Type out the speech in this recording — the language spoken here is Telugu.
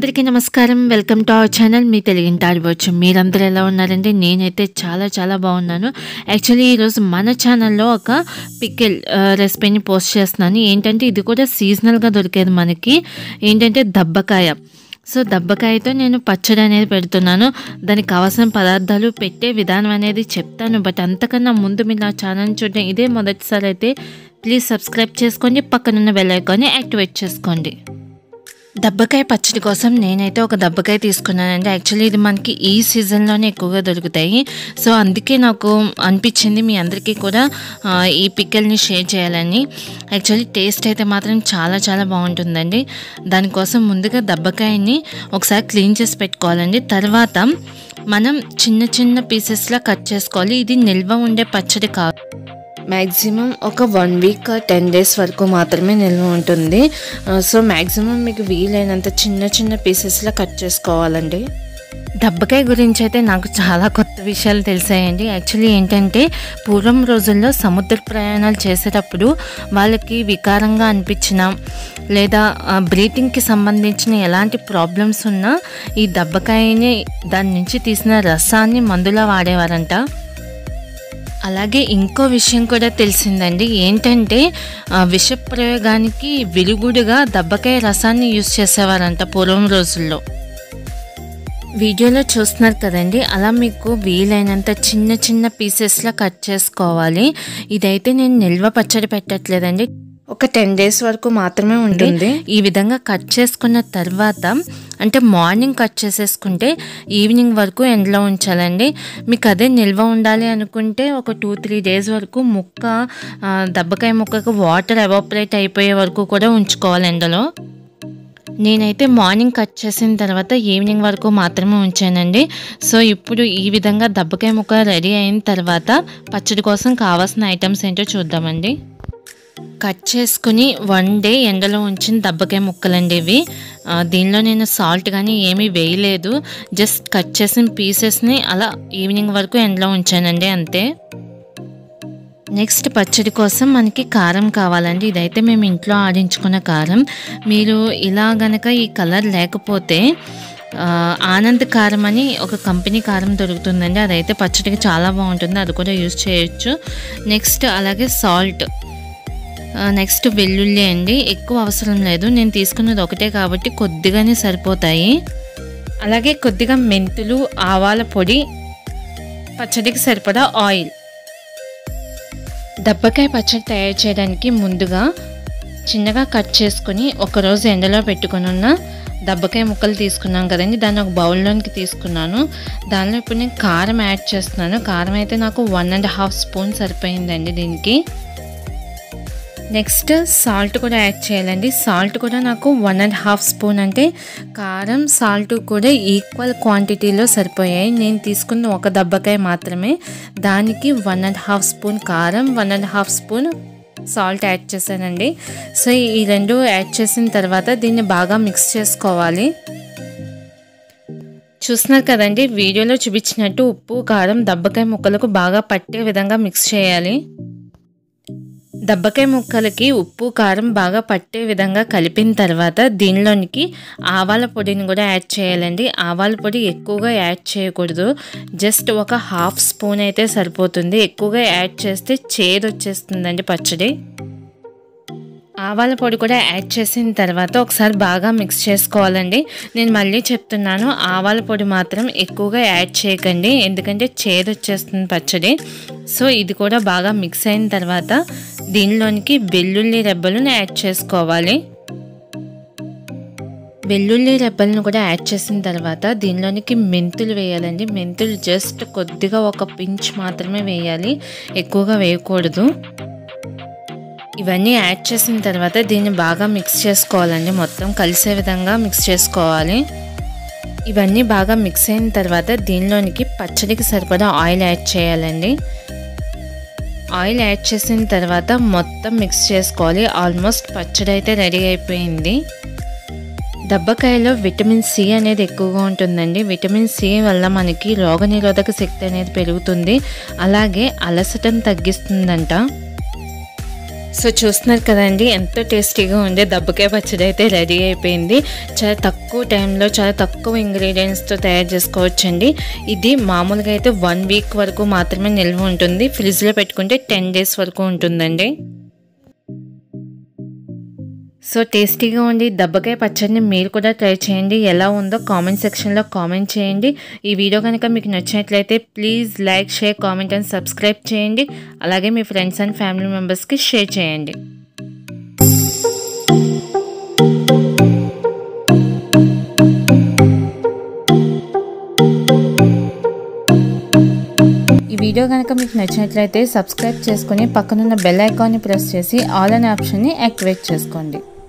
అందరికీ నమస్కారం వెల్కమ్ టు అవర్ ఛానల్ మీ తెలుగింటి ఆడవచ్చు మీరందరూ ఎలా ఉన్నారంటే నేనైతే చాలా చాలా బాగున్నాను యాక్చువల్లీ ఈరోజు మన ఛానల్లో ఒక పికిల్ రెసిపీని పోస్ట్ చేస్తున్నాను ఏంటంటే ఇది కూడా సీజనల్గా దొరికేది మనకి ఏంటంటే దబ్బకాయ సో దబ్బకాయతో నేను పచ్చడి అనేది పెడుతున్నాను దానికి కావాల్సిన పదార్థాలు పెట్టే విధానం అనేది చెప్తాను బట్ అంతకన్నా ముందు మీరు నా ఛానల్ చూడడం ఇదే మొదటిసారి అయితే ప్లీజ్ సబ్స్క్రైబ్ చేసుకోండి పక్కనున్న బెల్ ఐకాన్ని యాక్టివేట్ చేసుకోండి దబ్బకాయ పచ్చడి కోసం నేనైతే ఒక దబ్బకాయ తీసుకున్నానండి యాక్చువల్లీ ఇది మనకి ఈ సీజన్లోనే ఎక్కువగా దొరుకుతాయి సో అందుకే నాకు అనిపించింది మీ అందరికీ కూడా ఆ, ఈ పిక్కల్ని షేర్ చేయాలని యాక్చువల్లీ టేస్ట్ అయితే మాత్రం చాలా చాలా బాగుంటుందండి దానికోసం ముందుగా దబ్బకాయని ఒకసారి క్లీన్ చేసి పెట్టుకోవాలండి తర్వాత మనం చిన్న చిన్న పీసెస్లా కట్ చేసుకోవాలి ఇది నిల్వ ఉండే పచ్చడి కాదు మ్యాక్సిమం ఒక వన్ వీక్ టెన్ డేస్ వరకు మాత్రమే నిల్వ ఉంటుంది ఆ, సో మ్యాక్సిమం మీకు వీలైనంత చిన్న చిన్న పీసెస్లా కట్ చేసుకోవాలండి దబ్బకాయ గురించి అయితే నాకు చాలా కొత్త విషయాలు తెలిసాయండి యాక్చువల్లీ ఏంటంటే పూర్వం రోజుల్లో సముద్ర ప్రయాణాలు చేసేటప్పుడు వాళ్ళకి వికారంగా అనిపించిన లేదా బ్రీతింగ్కి సంబంధించిన ఎలాంటి ప్రాబ్లమ్స్ ఉన్నా ఈ దబ్బకాయని దాని నుంచి తీసిన రసాన్ని మందులా వాడేవారంట అలాగే ఇంకో విషయం కూడా తెలిసిందండి ఏంటంటే ఆ, విష ప్రయోగానికి విరుగుడుగా దబ్బకాయ రసాన్ని యూజ్ చేసేవారంట పూర్వం రోజుల్లో వీడియోలో చూస్తున్నారు కదండి అలా మీకు వీలైనంత చిన్న చిన్న పీసెస్లా కట్ చేసుకోవాలి ఇదైతే నేను నిల్వ పచ్చడి పెట్టట్లేదండి ఒక టెన్ డేస్ వరకు మాత్రమే ఉంటుంది ఈ విధంగా కట్ చేసుకున్న తర్వాత అంటే మార్నింగ్ కట్ చేసేసుకుంటే ఈవినింగ్ వరకు ఎండలో ఉంచాలండి మీకు అదే నిల్వ ఉండాలి అనుకుంటే ఒక టూ త్రీ డేస్ వరకు ముక్క ఆ, దబ్బకాయ ముక్కకు వాటర్ ఎవాపరేట్ అయిపోయే వరకు కూడా ఉంచుకోవాలి ఎండలో నేనైతే మార్నింగ్ కట్ చేసిన తర్వాత ఈవినింగ్ వరకు మాత్రమే ఉంచానండి సో ఇప్పుడు ఈ విధంగా దబ్బకాయ ముక్క రెడీ అయిన తర్వాత పచ్చడి కోసం కావాల్సిన ఐటమ్స్ ఏంటో చూద్దామండి కట్ చేసుకుని వన్ డే ఎండలో ఉంచిన దబ్బకాయ ముక్కలండి ఇవి ఆ, దీనిలో నేను సాల్ట్ కానీ ఏమీ వేయలేదు జస్ట్ కట్ చేసిన పీసెస్ని అలా ఈవినింగ్ వరకు ఎండలో ఉంచానండి అంతే నెక్స్ట్ పచ్చడి కోసం మనకి కారం కావాలండి ఇదైతే మేము ఇంట్లో ఆడించుకున్న కారం మీరు ఇలా గనక ఈ కలర్ లేకపోతే ఆ, ఆనంద్ కారం అని ఒక కంపెనీ కారం దొరుకుతుందండి అదైతే పచ్చడికి చాలా బాగుంటుంది అది కూడా యూజ్ చేయొచ్చు నెక్స్ట్ అలాగే సాల్ట్ నెక్స్ట్ వెల్లుల్లి అండి ఎక్కువ అవసరం లేదు నేను తీసుకున్నది ఒకటే కాబట్టి కొద్దిగానే సరిపోతాయి అలాగే కొద్దిగా మెంతులు ఆవాల పొడి పచ్చడికి సరిపడా ఆయిల్ దబ్బకాయ పచ్చడి తయారు చేయడానికి ముందుగా చిన్నగా కట్ చేసుకుని ఒకరోజు ఎండలో పెట్టుకుని ఉన్న దబ్బకాయ ముక్కలు తీసుకున్నాం కదండి దాన్ని ఒక బౌల్లోనికి తీసుకున్నాను దానిలో ఇప్పుడు నేను కారం యాడ్ చేస్తున్నాను కారం అయితే నాకు వన్ అండ్ హాఫ్ స్పూన్ సరిపోయిందండి దీనికి నెక్స్ట్ సాల్ట్ కూడా యాడ్ చేయాలండి సాల్ట్ కూడా నాకు వన్ అండ్ హాఫ్ స్పూన్ అంటే కారం సాల్ట్ కూడా ఈక్వల్ క్వాంటిటీలో సరిపోయాయి నేను తీసుకున్న ఒక దబ్బకాయ మాత్రమే దానికి వన్ అండ్ హాఫ్ స్పూన్ కారం one and half spoon salt add చేశానండి సో ఈ రెండు యాడ్ చేసిన తర్వాత దీన్ని బాగా మిక్స్ చేసుకోవాలి చూస్తున్నారు కదండి వీడియోలో చూపించినట్టు ఉప్పు కారం దబ్బకాయ ముక్కలకు బాగా పట్టే విధంగా మిక్స్ చేయాలి దబ్బకాయ ముక్కలకి ఉప్పు కారం బాగా పట్టే విధంగా కలిపిన తర్వాత దీనిలోనికి ఆవాల పొడిని కూడా యాడ్ చేయాలండి ఆవాల పొడి ఎక్కువగా యాడ్ చేయకూడదు జస్ట్ ఒక హాఫ్ స్పూన్ అయితే సరిపోతుంది ఎక్కువగా యాడ్ చేస్తే చేదు వచ్చేస్తుందండి పచ్చడి ఆవాల పొడి కూడా యాడ్ చేసిన తర్వాత ఒకసారి బాగా మిక్స్ చేసుకోవాలండి నేను మళ్ళీ చెప్తున్నాను ఆవాల పొడి మాత్రం ఎక్కువగా యాడ్ చేయకండి ఎందుకంటే చేదు వచ్చేస్తుంది పచ్చడి సో ఇది కూడా బాగా మిక్స్ అయిన తర్వాత దీనిలోనికి వెల్లుల్లి రెబ్బలను యాడ్ చేసుకోవాలి వెల్లుల్లి రెబ్బలను కూడా యాడ్ చేసిన తర్వాత దీనిలోనికి మెంతులు వేయాలండి మెంతులు జస్ట్ కొద్దిగా ఒక పించ్ మాత్రమే వేయాలి ఎక్కువగా వేయకూడదు ఇవన్నీ యాడ్ చేసిన తర్వాత దీన్ని బాగా మిక్స్ చేసుకోవాలండి మొత్తం కలిసే విధంగా మిక్స్ చేసుకోవాలి ఇవన్నీ బాగా మిక్స్ అయిన తర్వాత దీనిలోనికి పచ్చడికి సరిపడా ఆయిల్ యాడ్ చేయాలండి ఆయిల్ యాడ్ చేసిన తర్వాత మొత్తం మిక్స్ చేసుకోవాలి ఆల్మోస్ట్ పచ్చడి అయితే రెడీ అయిపోయింది దబ్బకాయలో విటమిన్ సి అనేది ఎక్కువగా ఉంటుందండి విటమిన్ సి వల్ల మనకి రోగనిరోధక శక్తి అనేది పెరుగుతుంది అలాగే అలసటను తగ్గిస్తుందంట సో చూస్తున్నారు కదండి ఎంతో టేస్టీగా ఉండే దబ్బకాయ పచ్చడి అయితే రెడీ అయిపోయింది చాలా తక్కువ టైంలో చాలా తక్కువ ఇంగ్రీడియంట్స్తో తయారు చేసుకోవచ్చండి ఇది మామూలుగా అయితే వన్ వీక్ వరకు మాత్రమే నిల్వ ఉంటుంది ఫ్రిడ్జ్లో పెట్టుకుంటే టెన్ డేస్ వరకు ఉంటుందండి సో టేస్టీగా ఉండి దబ్బకాయ పచ్చడిని మీరు కూడా ట్రై చేయండి ఎలా ఉందో కామెంట్ సెక్షన్లో కామెంట్ చేయండి ఈ వీడియో కనుక మీకు నచ్చినట్లయితే please like share comment and subscribe చేయండి అలాగే మీ ఫ్రెండ్స్ అండ్ ఫ్యామిలీ మెంబర్స్కి షేర్ చేయండి ఈ వీడియో కనుక మీకు నచ్చినట్లయితే సబ్స్క్రైబ్ చేసుకుని పక్కనున్న బెల్ ఐకాన్ని ప్రెస్ చేసి ఆల్ అనే ఆప్షన్ని యాక్టివేట్ చేసుకోండి